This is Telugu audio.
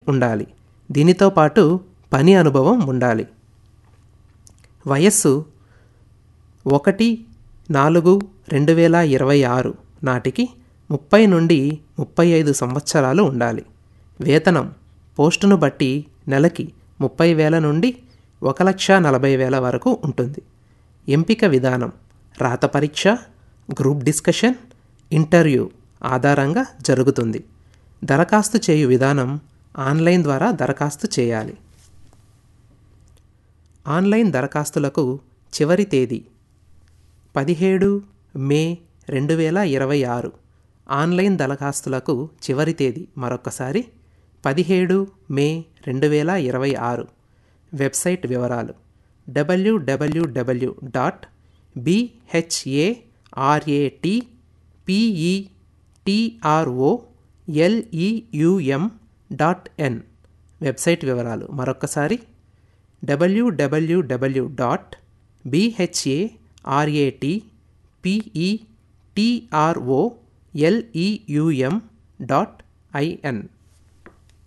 ఉండాలి దీనితో పాటు పని అనుభవం ఉండాలి వయస్సు ఒకటి నాలుగు రెండు వేల ఇరవై ఆరు నాటికి ముప్పై నుండి ముప్పై ఐదు సంవత్సరాలు ఉండాలి వేతనం పోస్టును బట్టి నెలకి ముప్పై వేల నుండి ఒక లక్ష నలభై వేల వరకు ఉంటుంది ఎంపిక విధానం రాత పరీక్ష గ్రూప్ డిస్కషన్ ఇంటర్వ్యూ ఆధారంగా జరుగుతుంది దరఖాస్తు చేయు విధానం ఆన్లైన్ ద్వారా దరఖాస్తు చేయాలి ఆన్లైన్ దరఖాస్తులకు చివరి తేదీ పదిహేడు మే రెండు వేల ఇరవై ఆరు ఆన్లైన్ దరఖాస్తులకు చివరి తేదీ మరొకసారి పదిహేడు మే రెండు వేల ఇరవై ఆరు వెబ్సైట్ వివరాలు WWW dot BHARAT PETRO LEUM dot in website వివరాలు మరొకసారి WWW dot BHARAT PETRO LEUM dot IN